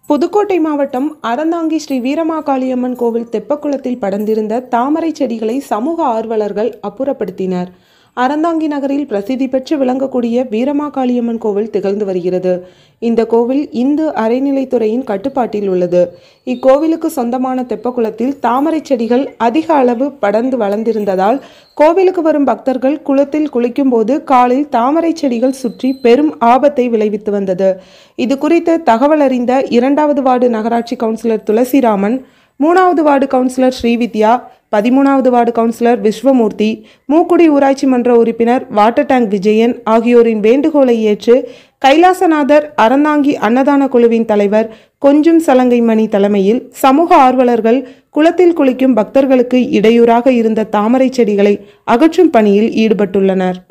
புதுக்கோட்டை மாவட்டம் அறந்தாங்கி ஸ்ரீ வீரமாகாளியம்மன் கோவில் தெப்பக்குளத்தில் படர்ந்திருந்த தாமரை செடிகளை சமூக ஆர்வலர்கள் அப்புறப்படுத்தினர் அறந்தாங்கி நகரில் பிரசித்தி பெற்று விளங்கக்கூடிய வீரமாகாளியம்மன் கோவில் திகழ்ந்து வருகிறது இந்த கோவில் இந்து அறநிலைத்துறையின் கட்டுப்பாட்டில் உள்ளது இக்கோவிலுக்கு சொந்தமான தெப்பக்குளத்தில் தாமரை செடிகள் அதிக அளவு படர்ந்து வளர்ந்திருந்ததால் கோவிலுக்கு வரும் பக்தர்கள் குளத்தில் குளிக்கும்போது காலில் தாமரை செடிகள் சுற்றி பெரும் ஆபத்தை விளைவித்து வந்தது இது குறித்து தகவல் அறிந்த இரண்டாவது வார்டு நகராட்சி கவுன்சிலர் துளசிராமன் மூணாவது வார்டு கவுன்சிலர் ஸ்ரீவித்யா பதிமூணாவது வார்டு கவுன்சிலர் விஸ்வமூர்த்தி மூக்குடி ஊராட்சி மன்ற உறுப்பினர் வாட்டர் டேங்க் விஜயன் ஆகியோரின் வேண்டுகோளை ஏற்று கைலாசநாதர் அறந்தாங்கி அன்னதான குழுவின் தலைவர் கொஞ்சும் சலங்கை மணி தலைமையில் சமூக ஆர்வலர்கள் குளத்தில் குளிக்கும் பக்தர்களுக்கு இடையூறாக இருந்த தாமரை செடிகளை அகற்றும் பணியில் ஈடுபட்டுள்ளனர்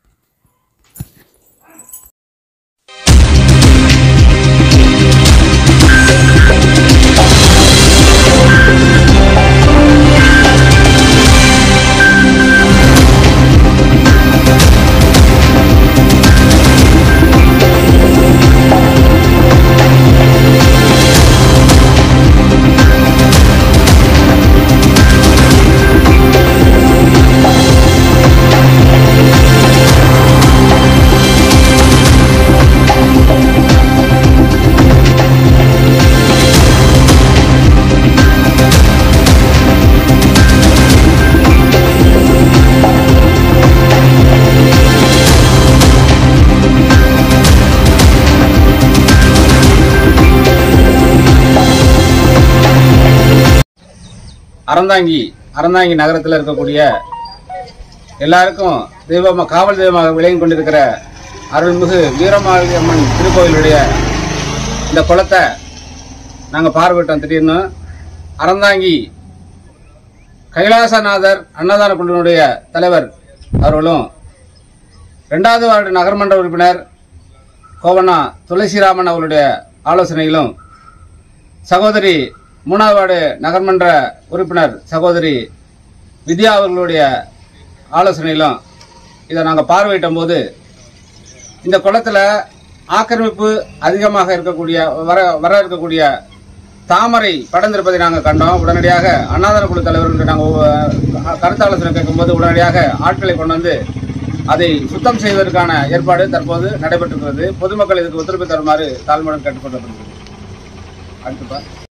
அறந்தாங்கி அறந்தாங்கி நகரத்தில் இருக்கக்கூடிய எல்லாருக்கும் தெய்வமா காவல் தெய்வமாக விளங்கி கொண்டிருக்கிற அருள்மிகு வீரமாளி அம்மன் திருக்கோயிலுடைய இந்த குளத்தை நாங்கள் பார்வையிட்டோம் திடீர்னு அறந்தாங்கி கைலாசநாதர் அன்னதான குழுவினுடைய தலைவர் அவர்களும் ரெண்டாவது வார்டு நகர்மன்ற உறுப்பினர் கோவண்ணா துளசிராமன் அவர்களுடைய ஆலோசனையிலும் சகோதரி மூணாவது வார்டு நகர்மன்ற உறுப்பினர் சகோதரி வித்யா அவர்களுடைய ஆலோசனையிலும் இதை நாங்கள் பார்வையிட்ட போது இந்த குளத்தில் ஆக்கிரமிப்பு அதிகமாக இருக்கக்கூடிய வர வர இருக்கக்கூடிய தாமரை படர்ந்திருப்பதை நாங்கள் கண்டோம் உடனடியாக அன்னாதார குழு தலைவர்களுக்கு நாங்கள் கருத்து ஆலோசனை கேட்கும்போது உடனடியாக ஆட்களை கொண்டு வந்து அதை சுத்தம் செய்வதற்கான ஏற்பாடு தற்போது நடைபெற்றிருக்கிறது பொதுமக்கள் இதுக்கு ஒத்துழைப்பு தருமாறு தாழ்மையுடன் கேட்டுக்கொள்ளப்படுகிறது அடுத்துப்பா